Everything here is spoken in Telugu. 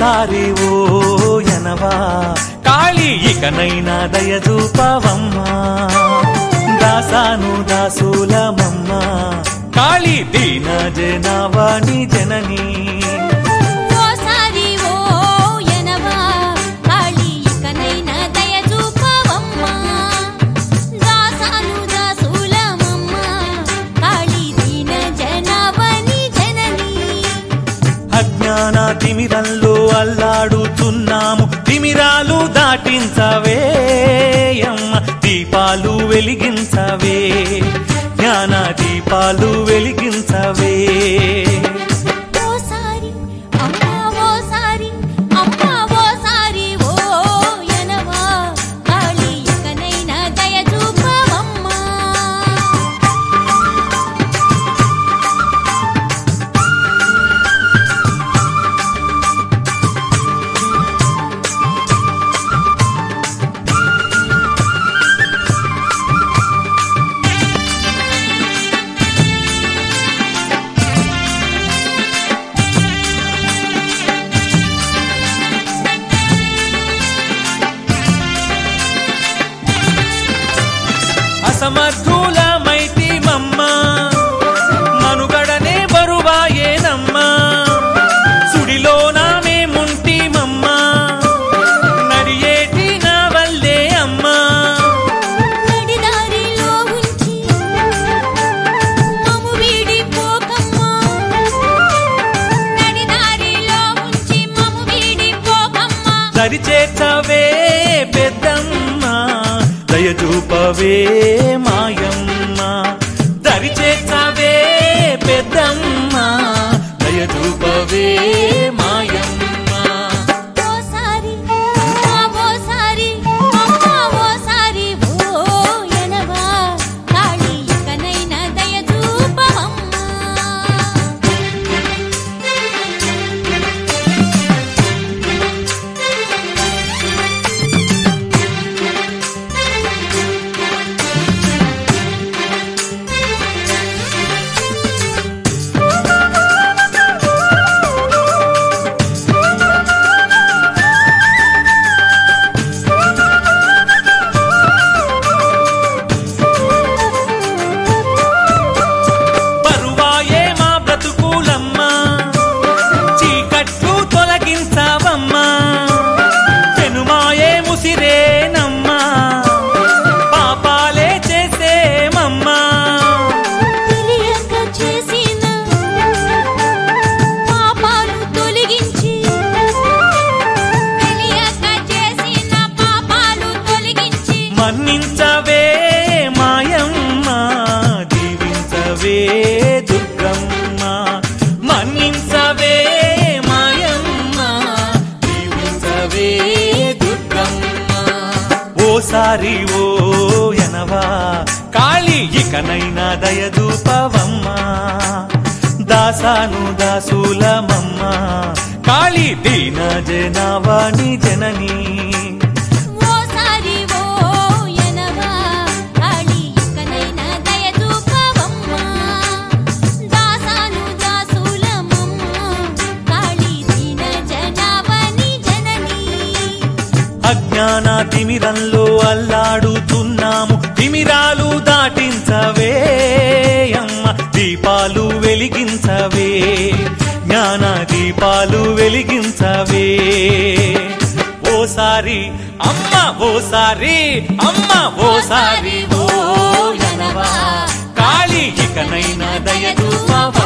ఓసారి ఓ ఎనవా కాళీ ఇకనైనా దయచూపవమ్మా దాసాను దాసులమమ్మ కాళీ దీన జనవాణి జననీ ఓసారి ఓ ఎనవా కాళీ ఇకనైనా దయ చూపవమ్మా దాసాను దాసులమమ్మ కాళీ దీన జనవని జననీ అజ్ఞాన తిమిరంలో అల్లాడుతున్నాము తిమిరాలు దాటించవే అమ్మ దీపాలు వెలిగించవే జ్ఞాన దీపాలు వెలిగించవే ఓసారి అమ్మా ఓసారి అమ్మా ఓసారి ఓ ఎనవా కాళీ ఇకనైనా దయ చూపవమ్మా అసమర్థులమైతి మమ్మ మనుగడనే బరువాయేనమ్మా సుడిలోన మేముంటి మమ్మ నడియేటి నా వల్లే అమ్మా నడిదారిలో ఉంచి మము వీడిపోకమ్మా నడిదారిలో ఉంచి మము వీడిపోకమ్మా దరి చేర్చవే పెద్దమ్మ దయచూపవే మాయమ్మ దరి చేర్చవే పెద్దమ్మ దయచూపవే మాయమ్మ ఓసారి అమ్మా ఓసారి అమ్మా ఓసారి ఓ ఎనవా కాళీ ఇకనైనా దయ చూపవమ్మా బరువాయే మా బ్రతుకులమ్మా చీకట్లు తొలగించవమ్మా పెనుమాయే ముసిరేనమ్మా పాపాలే చేసేమమ్మా తెలియక చేసిన పాపాలు తొలగించి తెలియక చేసిన పాపాలు తొలగించి మన్నించవే మాయమ్మ దీవించవే దుర్గమ్మ మన్నించవే మాయమ్మ దీవించవే దుర్గమ్మ ఓసారి ఓ ఎనవా కాళీ ఇకనైనా దయదూపవమ్మా దాసాను దాసులమమ్మ కాళీ దీన జనవాణి జననీ ఓసారి ఓ ఎనవా కాళీ ఇకనైనా దయ చూపవమ్మా దాసాను దాసులమమ్మ కాళీ దీన జనావని జననీ అజ్ఞాన తిమిరంలో అల్లాడుతున్నాము తిమిరాలు దాటించవే అమ్మ దీపాలు వెలిగించవే జ్ఞాన దీపాలు వెలిగించవే ఓసారి అమ్మ ఓసారి అమ్మ ఓసారి ఓ ఎనవా కాళీ ఇకనైనా దయ చూపవా